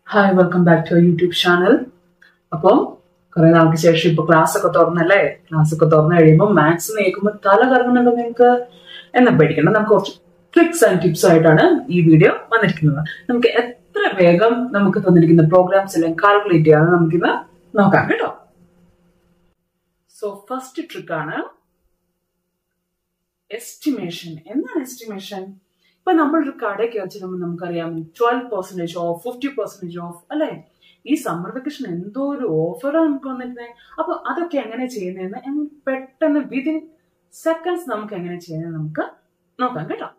hi welcome back to YouTube channel അപ്പോൾ കുറെ നാൾക്ക് ശേഷം ഇപ്പൊ ക്ലാസ് ഒക്കെ തുറന്നല്ലേ ക്ലാസ് ഒക്കെ തുറന്നു കഴിയുമ്പോൾ മാത്സ് കേൾക്കുമ്പോൾ തല കറങ്ങുന്നുണ്ടോ നിങ്ങൾക്ക് എന്നെ പേടിക്കണം നമുക്ക് കുറച്ച് ട്രിക്സ് ആൻഡ് ടിപ്സ് ആയിട്ടാണ് ഈ വീഡിയോ വന്നിരിക്കുന്നത് നമുക്ക് എത്ര വേഗം നമുക്ക് തന്നിരിക്കുന്ന പ്രോഗ്രാംസ് എല്ലാം കാൽക്കുലേറ്റ് ചെയ്യാതെ നമുക്കിന്ന് നോക്കാം കേട്ടോ സോ ഫസ്റ്റ് ട്രിക്ക് ആണ് എസ്റ്റിമേഷൻ എന്താണ് എസ്റ്റിമേഷൻ ഇപ്പൊ നമ്മളൊരു കടയ്ക്ക് വെച്ചിട്ടുമ്പോൾ നമുക്കറിയാം twelve percentage of fifty percentage of അല്ലെ ഈ സമ്മർ വെക്കേഷൻ എന്തോ ഒരു ഓഫറാണ് നമുക്ക് വന്നിരുന്നത് അപ്പൊ അതൊക്കെ എങ്ങനെ ചെയ്യുന്നതെന്ന് പെട്ടെന്ന് വിതിൻ സെക്കൻഡ്സ് നമുക്ക് എങ്ങനെ ചെയ്യുന്നത് നമുക്ക് നോക്കാം കേട്ടോ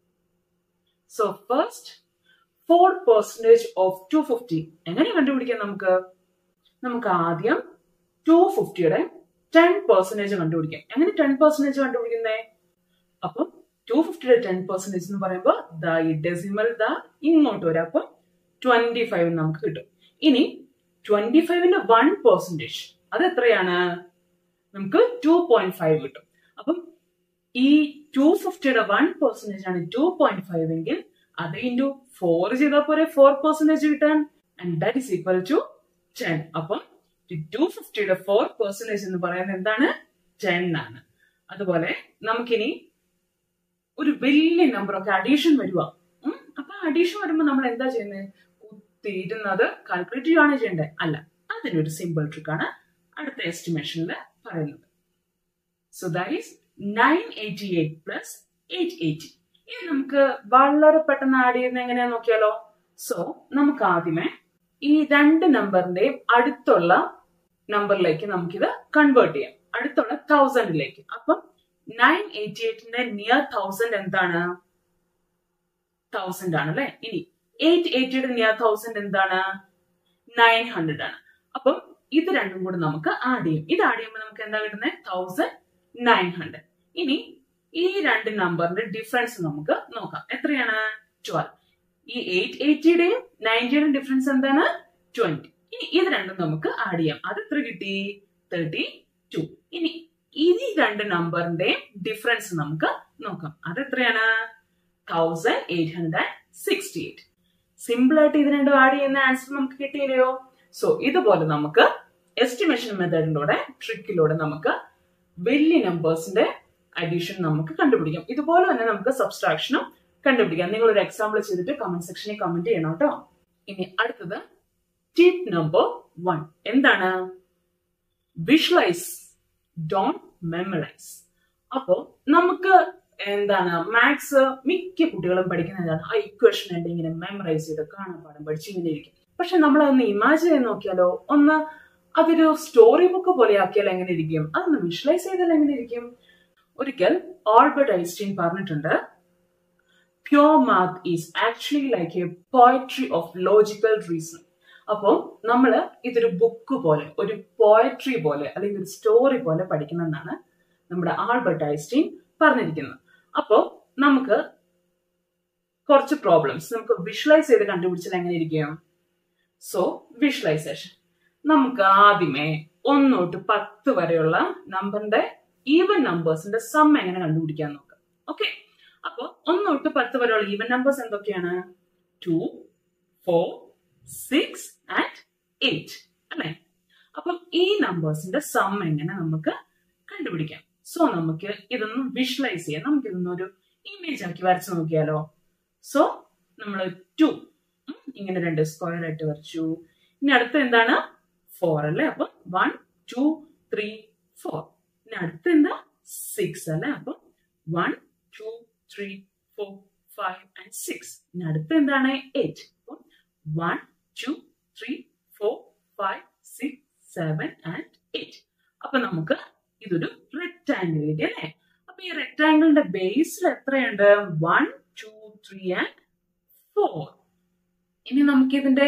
so first four percentage of two fifty എങ്ങനെ കണ്ടുപിടിക്കാം നമുക്ക് നമുക്ക് ആദ്യം ടു ഫിഫ്റ്റിയുടെ ടെൻ പെർസെന്റേജ് കണ്ടുപിടിക്കാം എങ്ങനെ ടെൻ പെർസെന്റേജ് കണ്ടുപിടിക്കുന്നേ അപ്പം ടു ഫിഫ്റ്റിയുടെ ടെൻ പെർസെന്റേജ് എന്ന് പറയുമ്പോൾ ദ ഈ ഡെസിമൽ ദ ഇങ്ങോട്ട് വരാം അപ്പം ട്വന്റി ഫൈവ് നമുക്ക് കിട്ടും ഇനി ട്വന്റി ഫൈവിന്റെ വൺ പെർസെന്റേജ് അത് എത്രയാണ് നമുക്ക് ടു പോയിന്റ് ഫൈവ് കിട്ടും അപ്പം ഈ ടു ഫിഫ്റ്റിയുടെ വൺ പെർസെന്റേജ് ആണ് ടു പോയിന്റ് ഫൈവ് എങ്കിൽ അത് ഇൻറ്റു ഫോർ ചെയ്താൽ പോരെ ഫോർ പെർസെന്റേജ് കിട്ടാൻ and that is equal to ten അപ്പം ടു ഫിഫ്റ്റിയുടെ ഫോർ പെർസെന്റേജ് എന്ന് പറയുന്നത് എന്താണ് ടെൻ ആണ് അതുപോലെ നമുക്കിനി ഒരു വലിയ നമ്പർ ഒക്കെ അഡീഷൻ വരുക അപ്പൊ അഡീഷൻ വരുമ്പോൾ നമ്മൾ എന്താ ചെയ്യുന്നത് കുത്തിയിരുന്നത് കാൽക്കുലേറ്റ് ചെയ്യുകയാണ് ചെയ്യേണ്ടത് അല്ല അതിനൊരു സിമ്പിൾ ട്രിക്ക് ആണ് അടുത്ത എസ്റ്റിമേഷനിൽ പറയുന്നത് so that is nine eighty eight plus eight eighty ഇത് നമുക്ക് വളരെ പെട്ടെന്ന് ആഡ് ചെയ്യുന്നത് എങ്ങനെയാ നോക്കിയാലോ സോ നമുക്ക് ആദ്യമേ ഈ രണ്ട് നമ്പറിന്റെയും അടുത്തുള്ള നമ്പറിലേക്ക് നമുക്കിത് കൺവേർട്ട് ചെയ്യാം അടുത്തുള്ള തൗസൻഡിലേക്ക് അപ്പം നയൻ എയ്റ്റി എയ്റ്റിന്റെ നിയർ തൗസൻഡ് എന്താണ് തൗസൻഡ് ആണ് അല്ലെ ഇനി എയ്റ്റ് എയ്റ്റിയുടെ നിയർ തൗസൻഡ് എന്താണ് നയൻ ഹൺഡ്രഡ് ആണ് അപ്പം ഇത് രണ്ടും കൂടെ നമുക്ക് ആഡ് ചെയ്യും ഇത് ആഡ് ചെയ്യുമ്പോൾ നമുക്ക് എന്താ കിട്ടുന്നത് തൗസൻഡ് നയൻ ഹൺഡ്രഡ് ഇനി ഈ രണ്ട് നമ്പറിന്റെ ഡിഫറൻസ് നമുക്ക് നോക്കാം എത്രയാണ് ട്വൽവ് ഈ എയ്റ്റ് എയ്റ്റിയുടെയും നയൻറ്റിയുടെയും ഡിഫറൻസ് എന്താണ് ട്വന്റി ഇനി ഇത് രണ്ടും നമുക്ക് ആഡ് ചെയ്യാം അത് എത്ര കിട്ടി തേർട്ടി ടു ഇനി ഈ രണ്ട് നമ്പറിന്റെ ഡിഫറൻസ് നമുക്ക് നോക്കാം അത് എത്രയാണ് thousand eight hundred sixty eight simple ആയിട്ട് ഇത് രണ്ടും ആഡ് ചെയ്യുന്ന ആൻസർ നമുക്ക് കിട്ടിയില്ലയോ സോ ഇതുപോലെ നമുക്ക് എസ്റ്റിമേഷൻ മെത്തേഡിലൂടെ ട്രിക്കിലൂടെ നമുക്ക് വലിയ നമ്പേഴ്സിന്റെ അഡീഷൻ നമുക്ക് കണ്ടുപിടിക്കാം ഇതുപോലെ തന്നെ നമുക്ക് സബ്സ്ട്രാക്ഷനും കണ്ടുപിടിക്കാം നിങ്ങൾ ഒരു എക്സാമ്പിൾ ചെയ്തിട്ട് കമന്റ് സെക്ഷനിൽ കമന്റ് ചെയ്യണം കേട്ടോ ഇനി അടുത്തത് ടിപ്പ് നമ്പർ വൺ എന്താണ് വിഷ്വലൈസ് ഡോണ്ട് മെമ്മറൈസ് അപ്പോ നമുക്ക് എന്താണ് മാത്സ് മിക്ക കുട്ടികളും പഠിക്കുന്ന എന്താണ് ആ ഇക്വേഷൻ ഉണ്ട് ഇങ്ങനെ മെമ്മറൈസ് ചെയ്ത് കാണാപ്പാടം പഠിച്ച് ഇങ്ങനെ ഇരിക്കും പക്ഷെ നമ്മൾ അതൊന്ന് ഇമാജിൻ ചെയ്ത് നോക്കിയാലോ ഒന്ന് അതൊരു സ്റ്റോറി ബുക്ക് പോലെ ആക്കിയാൽ എങ്ങനെ ഇരിക്കും അതൊന്ന് വിഷ്വലൈസ് ചെയ്താൽ എങ്ങനെ ഇരിക്കും ഒരിക്കൽ ആൽബർട്ട് ഐൻസ്റ്റീൻ പറഞ്ഞിട്ടുണ്ട് pure math is actually like a poetry of logical reason അപ്പോൾ നമ്മൾ ഇതൊരു ബുക്ക് പോലെ ഒരു പോയട്രി പോലെ അല്ലെങ്കിൽ ഒരു സ്റ്റോറി പോലെ പഠിക്കണമെന്നാണ് നമ്മുടെ ആൽബർട്ട് ഐൻസ്റ്റീൻ പറഞ്ഞിരിക്കുന്നത് അപ്പോൾ നമുക്ക് കുറച്ച് പ്രോബ്ലംസ് നമുക്ക് വിഷ്വലൈസ് ചെയ്ത് കണ്ടുപിടിച്ചാൽ എങ്ങനെ ഇരിക്കും സോ വിഷ്വലൈസേഷൻ നമുക്ക് ആദ്യമേ ഒന്ന് തൊട്ട് പത്ത് വരെയുള്ള നമ്പറിന്റെ ഈവൻ നമ്പേഴ്സിന്റെ സം എങ്ങനെ കണ്ടുപിടിക്കാൻ നോക്കാം ഓക്കെ അപ്പോൾ ഒന്ന് തൊട്ട് പത്ത് വരെയുള്ള ഈവൻ നമ്പേഴ്സ് എന്തൊക്കെയാണ് two four six and eight അല്ലെ അപ്പം ഈ നമ്പേഴ്സിന്റെ സം എങ്ങനെ നമുക്ക് കണ്ടുപിടിക്കാം സോ നമുക്ക് ഇതൊന്ന് വിഷ്വലൈസ് ചെയ്യാം നമുക്ക് ഇതൊന്നൊരു ഇമേജ് ആക്കി വരച്ചു നോക്കിയാലോ സോ നമ്മൾ ടു ഇങ്ങനെ രണ്ട് സ്ക്വയർ ആയിട്ട് വരച്ചു ഇനി അടുത്ത എന്താണ് ഫോർ അല്ലെ അപ്പം വൺ ടു ത്രീ ഫോർ ഇനി അടുത്ത എന്താ സിക്സ് അല്ലെ അപ്പം one two three four five and six ഇനി അടുത്ത എന്താണ് എയ്റ്റ് അപ്പം one two three four five six seven and eight അപ്പൊ നമുക്ക് ഇതൊരു റെക്ടാംഗിൾ കിട്ടി അല്ലേ അപ്പൊ ഈ റെക്ടാംഗിളിന്റെ ബേസിൽ എത്രയുണ്ട് one two three and four ഇനി നമുക്ക് ഇതിന്റെ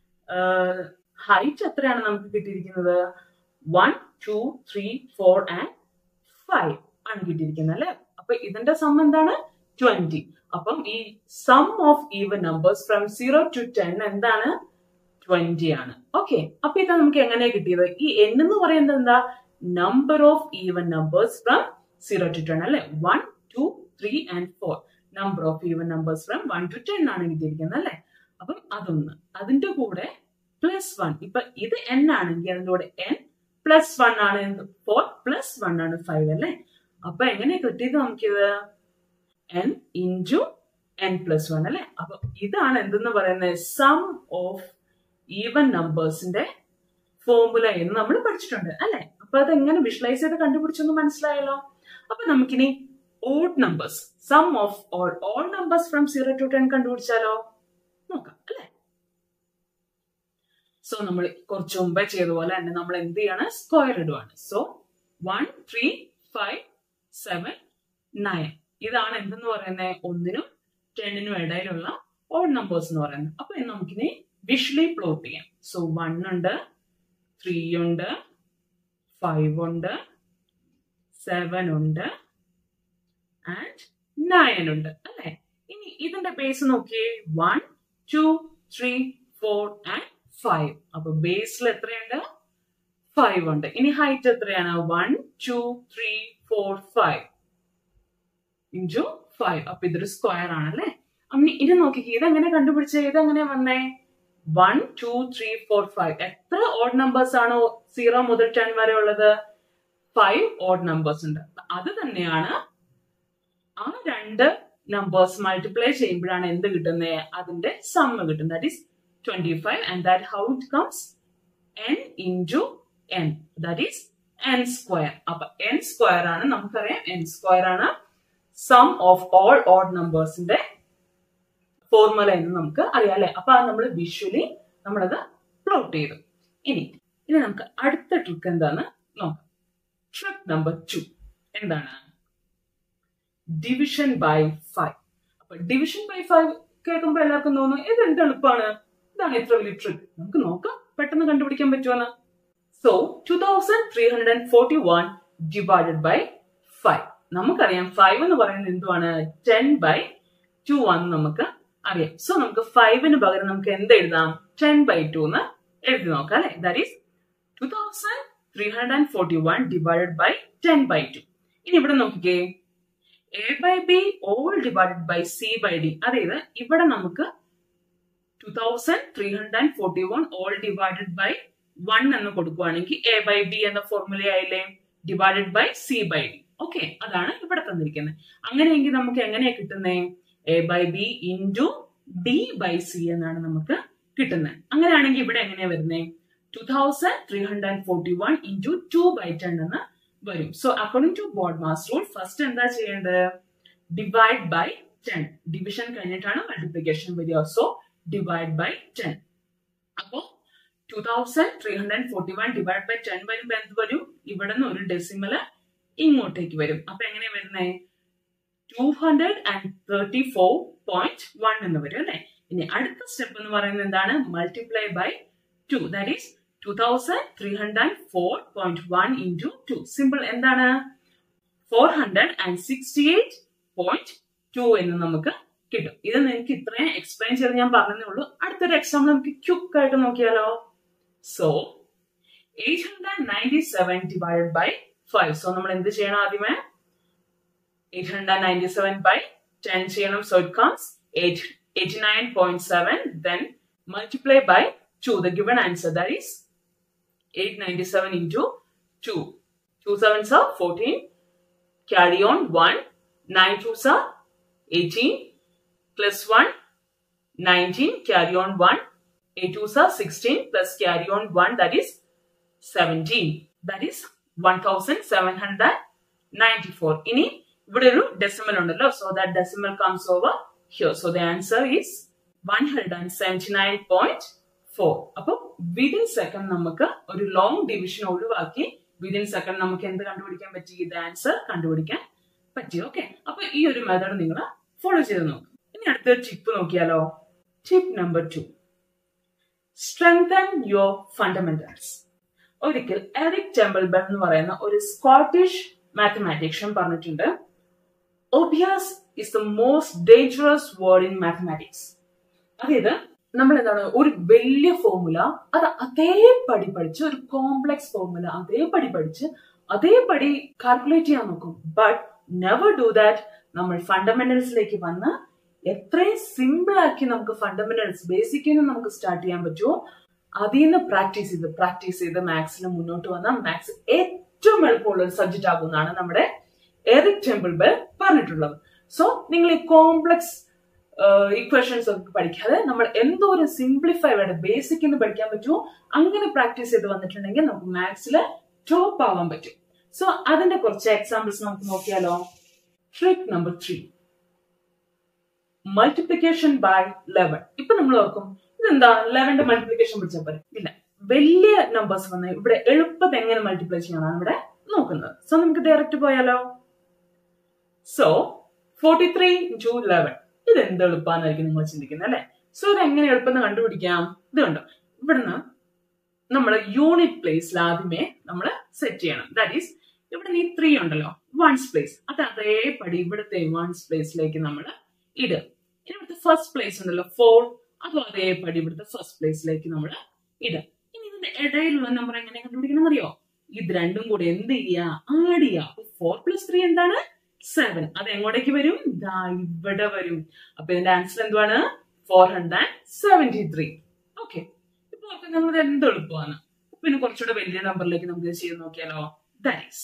ഹൈറ്റ് എത്രയാണ് നമുക്ക് കിട്ടിയിരിക്കുന്നത് one two three four and five ആണ് കിട്ടിയിരിക്കുന്നത് അല്ലെ അപ്പൊ ഇതിന്റെ സം എന്താണ് ട്വന്റി അപ്പം ഈ sum of even numbers from zero to ten എന്താണ് ട്വന്റി ആണ് ഓക്കെ അപ്പൊ ഇത് നമുക്ക് എങ്ങനെ കിട്ടിയത് ഈ എൻ എന്ന് പറയുന്നത് എന്താ number of even numbers from zero to ten അല്ലെ one two three and four number of even numbers from one to ten ആണ് കിട്ടിയിരിക്കുന്നത് അല്ലെ അപ്പം അതൊന്ന് അതിന്റെ കൂടെ പ്ലസ് വൺ ഇപ്പൊ ഇത് എൻ ആണെങ്കിൽ അതിന്റെ കൂടെ എൻ പ്ലസ് വൺ ആണ് ഫോർ പ്ലസ് വൺ ആണ് ഫൈവ് അല്ലേ അപ്പൊ എങ്ങനെ കിട്ടിയത് നമുക്കിത് n into n plus one അല്ലെ അപ്പൊ ഇതാണ് എന്തെന്ന് പറയുന്നത് സം ഓഫ് ഈവൻ നമ്പേഴ്സിന്റെ ഫോർമുല എന്ന് നമ്മൾ പഠിച്ചിട്ടുണ്ട് അല്ലെ അപ്പൊ അത് എങ്ങനെ വിഷ്വലൈസ് ചെയ്ത് കണ്ടുപിടിച്ചെന്ന് മനസ്സിലായല്ലോ അപ്പൊ നമുക്കിനി odd numbers sum of all all numbers from zero to ten കണ്ടുപിടിച്ചാലോ നോക്കാം അല്ലെ സോ നമ്മൾ കുറച്ച് മുമ്പേ ചെയ്ത പോലെ തന്നെ നമ്മൾ എന്ത് ചെയ്യാണ് സ്ക്വയർ ഇടുവാണ് so one three five seven nine ഇതാണ് എന്തെന്ന് പറയുന്നത് ഒന്നിനും ടെന്നിനും ഇടയിലുള്ള ഓഡ് നമ്പേഴ്സ് എന്ന് പറയുന്നത് അപ്പൊ നമുക്കിനി വിഷ്വലി പ്ലോട്ട് ചെയ്യാം സോ വൺ ഉണ്ട് ത്രീ ഉണ്ട് ഫൈവ് ഉണ്ട് സെവൻ ഉണ്ട് ആൻഡ് നയൻ ഉണ്ട് അല്ലെ ഇനി ഇതിന്റെ ബേസ് നോക്കിയേ one two three four and five അപ്പൊ ബേസിൽ എത്രയുണ്ട് ഫൈവ് ഉണ്ട് ഇനി ഹൈറ്റ് എത്രയാണ് one two three four five into five അപ്പൊ ഇതൊരു സ്ക്വയർ ആണല്ലേ അമ്മ ഇത് നോക്കിക്കേ ഇതെങ്ങനെ കണ്ടുപിടിച്ചേ ഇതെങ്ങനെ വന്നേ one two three four five എത്ര ഓഡ് നമ്പേഴ്സ് ആണോ സീറോ മുതൽ ടെൻ വരെ ഉള്ളത് ഫൈവ് ഓഡ് നമ്പേഴ്സ് ഉണ്ട് അത് തന്നെയാണ് ആ രണ്ട് നമ്പേഴ്സ് മൾട്ടിപ്ലൈ ചെയ്യുമ്പോഴാണ് എന്ത് കിട്ടുന്നത് അതിന്റെ സമ്മ് കിട്ടുന്നത് that is twenty five and that how it comes n into n that is n square അപ്പൊ എൻ സ്ക്വയർ ആണ് നമുക്കറിയാം എൻ സ്ക്വയർ ആണ് സം ഓഫ് ഓൾ ഓഡ് നമ്പേഴ്സിന്റെ ഫോർമുല എന്ന് നമുക്ക് അറിയാം അല്ലെ അപ്പൊ അത് നമ്മൾ വിഷ്വലി നമ്മളത് പ്ലോട്ട് ചെയ്തു ഇനി ഇനി നമുക്ക് അടുത്ത ട്രിക്ക് എന്താന്ന് നോക്കാം ട്രിക്ക് നമ്പർ ടു എന്താണ് ഡിവിഷൻ ബൈ ഫൈവ് അപ്പൊ ഡിവിഷൻ ബൈ ഫൈവ് കേൾക്കുമ്പോൾ എല്ലാവർക്കും തോന്നും ഇത് എന്ത് എളുപ്പമാണ് ഇതാണ് ഇത്ര വലിയ ട്രിക്ക് നമുക്ക് നോക്കാം പെട്ടെന്ന് കണ്ടുപിടിക്കാൻ പറ്റുമെന്ന് so two thousand three hundred and forty one divided by five നമുക്കറിയാം ഫൈവ് എന്ന് പറയുന്നത് എന്തുവാണ് ടെൻ ബൈ ടു ആണെന്ന് നമുക്ക് അറിയാം സോ നമുക്ക് ഫൈവിന് പകരം നമുക്ക് എന്ത് എഴുതാം ടെൻ ബൈ ടു എന്ന് എഴുതി നോക്കാം അല്ലെ that is two thousand three hundred and forty one divided by ten by two ഇനി ഇവിടെ നോക്കിക്കേ a by b all divided by c by d അതായത് ഇവിടെ നമുക്ക് two thousand three hundred and forty one all divided by one എന്ന് കൊടുക്കുവാണെങ്കിൽ a by b എന്ന formula ആയില്ലേ divided by c by d okay അതാണ് ഇവിടെ തന്നിരിക്കുന്നത് അങ്ങനെയെങ്കിൽ നമുക്ക് എങ്ങനെയാ കിട്ടുന്നേ a by b into D by c എന്നാണ് നമുക്ക് കിട്ടുന്നത് അങ്ങനെയാണെങ്കിൽ ഇവിടെ എങ്ങനെയാ വരുന്നത് two thousand three hundred and forty one into two by ten എന്ന് വരും so according to BODMAS rule first എന്താ ചെയ്യേണ്ടത് ഡിവൈഡ് ബൈ ടെൻ ഡിവിഷൻ കഴിഞ്ഞിട്ടാണ് മൾട്ടിപ്ലിക്കേഷൻ വരിക സോ ഡിവൈഡ് ബൈ ടെൻ അപ്പോ two thousand three hundred forty one divide by ten വരുമ്പോ എന്ത് വരും ഇവിടെ നിന്ന് ഒരു ഡെസിമല് ഇങ്ങോട്ടേക്ക് വരും അപ്പൊ എങ്ങനെയാ വരുന്നേ two hundred and thirty four point one എന്ന് വരും അല്ലെ ഇനി അടുത്ത സ്റ്റെപ്പ് എന്ന് പറയുന്നത് എന്താണ് multiply by two that is two thousand three hundred four point one into two simple എന്താണ് four hundred and sixty eight point two എന്ന് നമുക്ക് കിട്ടും ഇത് നിങ്ങൾക്ക് ഇത്രയും എക്സ്പ്ലെയിൻ ചെയ്ത് ഞാൻ പറഞ്ഞതേ ഉള്ളൂ അടുത്തൊരു എക്സാമ്പിൾ നമുക്ക് ക്യുക്ക് ആയിട്ട് നോക്കിയാലോ so eight hundred ninety seven divided by five so നമ്മൾ എന്ത് ചെയ്യണം ആദ്യമേ eight hundred ninety seven by ten ചെയ്യണം so it comes eight eighty nine point seven then multiply by two the given answer that is eight ninety seven into two two sevens are fourteen carry on 1 9 twos are 18 plus 1 19 carry on 1 8 twos are 16 plus carry on 1 that is 17 that is 1794 ഇനി ഇവിടെ ഒരു decimal ഉണ്ടല്ലോ so that decimal comes over here so the answer is one hundred and seventy nine point four അപ്പൊ within second നമുക്ക് ഒരു long division ഒഴിവാക്കി within second നമുക്ക് എന്ത് കണ്ടുപിടിക്കാൻ പറ്റി ഇത് ആൻസർ കണ്ടുപിടിക്കാൻ പറ്റി ഓക്കെ അപ്പൊ ഈ ഒരു മെത്തേഡ് നിങ്ങൾ ഫോളോ ചെയ്ത് നോക്കും ഇനി അടുത്തൊരു ടിപ്പ് നോക്കിയാലോ tip number two strengthen your fundamentals ഒരിക്കൽ എറിക് ടെമ്പിൾബൺ എന്ന് പറയുന്ന ഒരു സ്കോട്ടിഷ് മാത്തമാറ്റീഷ്യൻ പറഞ്ഞിട്ടുണ്ട് obvious is the most dangerous word in mathematics അതായത് നമ്മൾ എന്താണ് ഒരു വലിയ ഫോർമുല അത് അതേപടി പഠിച്ച് ഒരു കോംപ്ലക്സ് ഫോർമുല അതേപടി പഠിച്ച് അതേപടി കാൽക്കുലേറ്റ് ചെയ്യാൻ നോക്കും ബട്ട് നെവർ ഡു ദാറ്റ് നമ്മൾ ഫണ്ടമെന്റൽസിലേക്ക് വന്ന് എത്രയും സിമ്പിൾ ആക്കി നമുക്ക് ഫണ്ടമെന്റൽസ് ബേസിക്കിൽ നിന്ന് നമുക്ക് സ്റ്റാർട്ട് ചെയ്യാൻ പറ്റുമോ അതിൽ നിന്ന് പ്രാക്ടീസ് ചെയ്ത് പ്രാക്ടീസ് ചെയ്ത് മാത്സിന് മുന്നോട്ട് വന്നാൽ മാത്സ് ഏറ്റവും എളുപ്പമുള്ള ഒരു സബ്ജക്റ്റ് ആകുമെന്നാണ് നമ്മുടെ എറിക് ടെമ്പിൾ ബെൽ പറഞ്ഞിട്ടുള്ളത് സോ നിങ്ങൾ ഈ കോംപ്ലക്സ് ഇക്വേഷൻസ് ഒക്കെ പഠിക്കാതെ നമ്മൾ എന്തോ ഒരു സിംപ്ലിഫൈ വേണ്ട ബേസിക് എന്ന് പഠിക്കാൻ പറ്റുമോ അങ്ങനെ പ്രാക്ടീസ് ചെയ്ത് വന്നിട്ടുണ്ടെങ്കിൽ നമുക്ക് മാത്സിൽ ടോപ്പ് ആവാൻ പറ്റും സോ അതിന്റെ കുറച്ച് എക്സാമ്പിൾസ് നമുക്ക് നോക്കിയാലോ trick number three multiplication by eleven ഇപ്പൊ നമ്മൾ ഓർക്കും ഇതെന്താ ലെവന്റെ മൾട്ടിപ്ലിക്കേഷൻ പിടിച്ചാൽ പോരെ ഇല്ല വലിയ നമ്പേഴ്സ് വന്ന് ഇവിടെ എളുപ്പത്തിൽ എങ്ങനെ മൾട്ടിപ്ലൈ ചെയ്യാനാണ് ഇവിടെ നോക്കുന്നത് സോ നമുക്ക് ഡയറക്റ്റ് പോയാലോ so forty three to eleven ഇത് എന്ത് എളുപ്പമാണെന്നായിരിക്കും നിങ്ങൾ ചിന്തിക്കുന്നത് അല്ലെ സോ ഇത് എങ്ങനെ എളുപ്പം കണ്ടുപിടിക്കാം ഇത് കണ്ടോ ഇവിടുന്ന് നമ്മൾ യൂണിറ്റ് പ്ലേസിൽ ആദ്യമേ നമ്മൾ സെറ്റ് ചെയ്യണം ദാറ്റ് ഈസ് ഇവിടെ ഈ ത്രീ ഉണ്ടല്ലോ വൺസ് പ്ലേസ് അത് അതേപടി ഇവിടുത്തെ വൺസ് പ്ലേസിലേക്ക് നമ്മൾ ഇടുക ഇനി ഇവിടുത്തെ ഫസ്റ്റ് പ്ലേസ് ഉണ്ടല്ലോ ഫോർ അതും അതേപടി ഇവിടുത്തെ ഫസ്റ്റ് പ്ലേസിലേക്ക് നമ്മൾ ഇടുക ഇനി ഇതിന്റെ ഇടയിലുള്ള നമ്പർ എങ്ങനെ കണ്ടുപിടിക്കണം അറിയോ ഇത് രണ്ടും കൂടെ എന്ത് ചെയ്യുക ആഡ് ചെയ്യുക ഫോർ പ്ലസ് ത്രീ എന്താണ് സെവൻ അത് എങ്ങോട്ടേക്ക് വരും ദാ ഇവിടെ വരും അപ്പൊ ഇതിന്റെ ആൻസർ എന്തുവാണ് four hundred seventy three okay ഇപ്പൊ നമ്മൾ എന്ത് എളുപ്പമാണ് പിന്നെ കുറച്ചുകൂടെ വലിയ നമ്പറിലേക്ക് നമുക്ക് ചെയ്ത് നോക്കിയാലോ that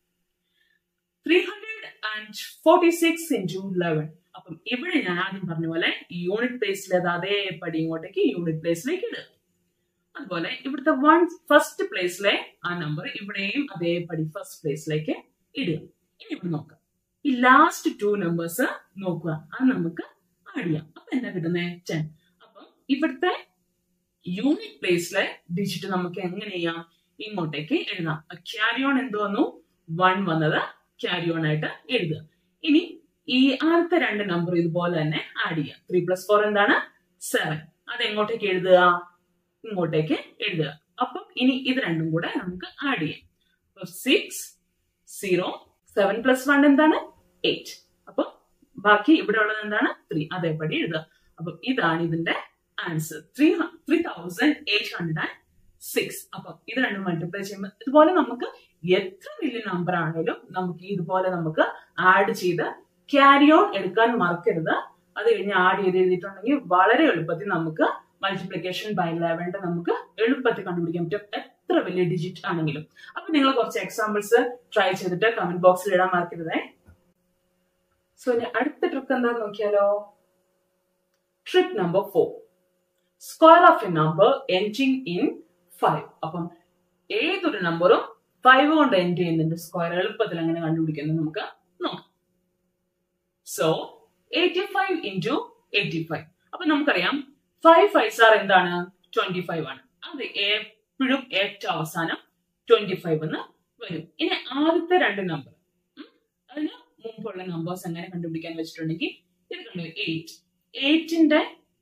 three hundred and forty six into eleven അപ്പം ഇവിടെ ഞാൻ ആദ്യം പറഞ്ഞ പോലെ യൂണിറ്റ് പ്ലേസിൽ അത് അതേപടി ഇങ്ങോട്ടേക്ക് യൂണിറ്റ് പ്ലേസിലേക്ക് ഇടുക അതുപോലെ ഇവിടുത്തെ വൺ ഫസ്റ്റ് പ്ലേസിലെ ആ നമ്പർ ഇവിടെയും അതേപടി ഫസ്റ്റ് പ്ലേസിലേക്ക് ഇടുക ഇനി ഇവിടെ നോക്കാം ഈ ലാസ്റ്റ് ടു നമ്പേഴ്സ് നോക്കുക അത് നമുക്ക് ആഡ് ചെയ്യാം അപ്പൊ എന്താ കിട്ടുന്നത് ടെൻ അപ്പം ഇവിടുത്തെ യൂണിറ്റ് പ്ലേസിലെ ഡിജിറ്റ് നമുക്ക് എങ്ങനെ ചെയ്യാം ഇങ്ങോട്ടേക്ക് എഴുതാം ക്യാരി ഓൺ എന്ത് വന്നു വൺ വന്നത് ക്യാരി ഓൺ ആയിട്ട് എഴുതുക ഇനി ഈ ആദ്യത്തെ രണ്ട് നമ്പർ ഇതുപോലെ തന്നെ ആഡ് ചെയ്യാം ത്രീ പ്ലസ് ഫോർ എന്താണ് സെവൻ അത് എങ്ങോട്ടേക്ക് എഴുതുക ഇങ്ങോട്ടേക്ക് എഴുതുക അപ്പം ഇനി ഇത് രണ്ടും കൂടെ നമുക്ക് ആഡ് ചെയ്യാം six zero seven plus one എന്താണ് എയ്റ്റ് അപ്പൊ ബാക്കി ഇവിടെ ഉള്ളത് എന്താണ് ത്രീ അതേപടി എഴുതുക അപ്പൊ ഇതാണ് ഇതിന്റെ answer three three thousand eight hundred and six അപ്പൊ ഇത് രണ്ടും മൾട്ടിപ്ലൈ ചെയ്യുമ്പോൾ ഇതുപോലെ നമുക്ക് എത്ര വലിയ നമ്പർ ആണെങ്കിലും നമുക്ക് ഇതുപോലെ നമുക്ക് ആഡ് ചെയ്ത് ക്യാരി ഓൺ എടുക്കാൻ മറക്കരുത് അത് കഴിഞ്ഞ് ആഡ് ചെയ്ത് എഴുതിയിട്ടുണ്ടെങ്കിൽ വളരെ എളുപ്പത്തിൽ നമുക്ക് മൾട്ടിപ്ലിക്കേഷൻ ബൈ ലെവൻ്റെ നമുക്ക് എളുപ്പത്തിൽ കണ്ടുപിടിക്കാൻ പറ്റും എത്ര വലിയ ഡിജിറ്റ് ആണെങ്കിലും അപ്പൊ നിങ്ങൾ കുറച്ച് എക്സാമ്പിൾസ് ട്രൈ ചെയ്തിട്ട് കമന്റ് ബോക്സിൽ ഇടാൻ മറക്കരുതേ സോ ഇനി അടുത്ത ട്രിക്ക് എന്താന്ന് നോക്കിയാലോ trick number four square of a number ending in five അപ്പം ഏതൊരു നമ്പറും ഫൈവ് കൊണ്ട് എൻഡ് ചെയ്യുന്നുണ്ട് സ്ക്വയർ എളുപ്പത്തിൽ അങ്ങനെ കണ്ടുപിടിക്കുന്നത് നമുക്ക് നോക്കാം so eighty five into eighty five അപ്പൊ നമുക്കറിയാം ഫൈവ് ഫൈവ് ആർ എന്താണ് ട്വന്റി ഫൈവ് ആണ് അത് എപ്പോഴും ഏറ്റവും അവസാനം ട്വന്റി ഫൈവ് എന്ന് വരും ഇനി ആദ്യത്തെ രണ്ട് നമ്പർ അതിന് മുമ്പുള്ള നമ്പേഴ്സ് എങ്ങനെ കണ്ടുപിടിക്കാൻ വെച്ചിട്ടുണ്ടെങ്കിൽ ഇത് കണ്ടു എയ്റ്റ് എയ്റ്റിന്റെ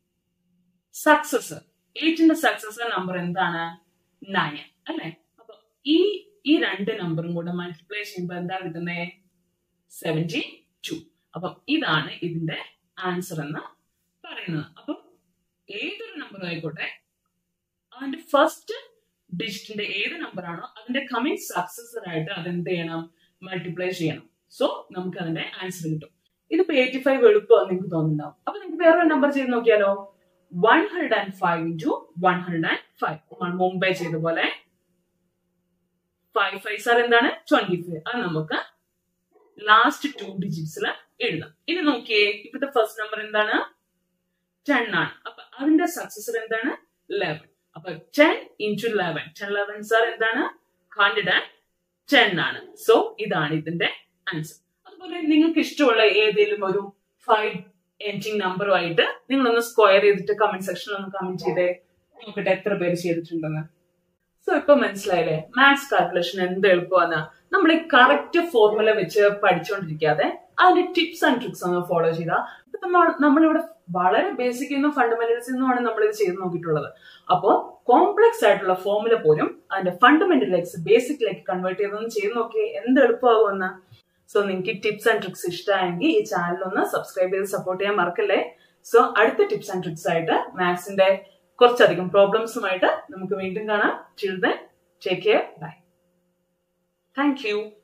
സക്സസ് എയ്റ്റിന്റെ സക്സസ് നമ്പർ എന്താണ് നയൻ അല്ലെ അപ്പൊ ഈ ഈ രണ്ട് നമ്പറും കൂടെ മൾട്ടിപ്ലൈ ചെയ്യുമ്പോൾ എന്താ കിട്ടുന്നത് സെവൻറ്റി ടു അപ്പം ഇതാണ് ഇതിന്റെ ആൻസർ എന്ന് പറയുന്നത് അപ്പം ഏതൊരു നമ്പർ ആയിക്കോട്ടെ അതിന്റെ ഫസ്റ്റ് ഡിജിറ്റിന്റെ ഏത് നമ്പർ ആണോ അതിന്റെ കമ്മിങ് സക്സസർ ആയിട്ട് അതെന്ത് ചെയ്യണം മൾട്ടിപ്ലൈ ചെയ്യണം സോ നമുക്ക് അതിന്റെ ആൻസർ കിട്ടും ഇതിപ്പോ എയ്റ്റി ഫൈവ് എളുപ്പമാണ് നിങ്ങൾക്ക് തോന്നുന്നുണ്ടാവും അപ്പൊ നമുക്ക് വേറൊരു നമ്പർ ചെയ്ത് നോക്കിയാലോ one hundred and five into one hundred and five മുമ്പേ ചെയ്ത പോലെ ഫൈവ് ഫൈവ് സാർ എന്താണ് ട്വന്റി ഫൈവ് അത് നമുക്ക് ലാസ്റ്റ് ടു ഡിജിറ്റ്സിൽ എഴുതാം ഇനി നോക്കിയേ ഇവിടുത്തെ ഫസ്റ്റ് നമ്പർ എന്താണ് ടെൻ ആണ് അപ്പൊ അതിന്റെ സക്സസർ എന്താണ് ലെവൻ അപ്പൊ ten into eleven ten eleven are എന്താണ് ഹൺഡ്രഡ് ആൻഡ് ടെൻ ആണ് സോ ഇതാണ് ഇതിന്റെ ആൻസർ അതുപോലെ നിങ്ങൾക്ക് ഇഷ്ടമുള്ള ഏതെങ്കിലും ഒരു ഫൈവ് എൻഡിങ് നമ്പറുമായിട്ട് നിങ്ങളൊന്ന് സ്ക്വയർ ചെയ്തിട്ട് കമന്റ് സെക്ഷനിൽ ഒന്ന് കമന്റ് ചെയ്തേ നോക്കട്ടെ എത്ര പേര് ചെയ്തിട്ടുണ്ടെന്ന് സോ ഇപ്പൊ മനസ്സിലായില്ലേ മാത്സ് കാൽക്കുലേഷൻ എന്ത് എളുപ്പമാണ് നമ്മൾ ഈ കറക്റ്റ് ഫോർമുല വെച്ച് പഠിച്ചുകൊണ്ടിരിക്കാതെ അതിന്റെ ടിപ്സ് ആൻഡ് ട്രിക്സ് ഒന്ന് ഫോളോ ചെയ്താൽ ഇപ്പൊ നമ്മൾ നമ്മളിവിടെ വളരെ ബേസിക് നിന്നും ഫണ്ടമെന്റൽസ് നിന്നുമാണ് നമ്മൾ ഇത് ചെയ്ത് നോക്കിയിട്ടുള്ളത് അപ്പോൾ കോംപ്ലക്സ് ആയിട്ടുള്ള ഫോർമുല പോലും അതിന്റെ ഫണ്ടമെന്റലിലേക്ക് ബേസിക്കിലേക്ക് കൺവേർട്ട് ചെയ്തൊന്ന് ചെയ്ത് നോക്കി എന്ത് എളുപ്പമാകുമെന്ന് സോ നിങ്ങൾക്ക് ടിപ്സ് ആൻഡ് ട്രിക്സ് ഇഷ്ടമായെങ്കിൽ ഈ ചാനൽ ഒന്ന് സബ്സ്ക്രൈബ് ചെയ്ത് സപ്പോർട്ട് ചെയ്യാൻ മറക്കല്ലേ സോ അടുത്ത ടിപ്സ് ആൻഡ് ട്രിക്സ് ആയിട്ട് മാത്സിന്റെ കുറച്ചധികം പ്രോബ്ലംസുമായിട്ട് നമുക്ക് വീണ്ടും കാണാം children take care bye thank U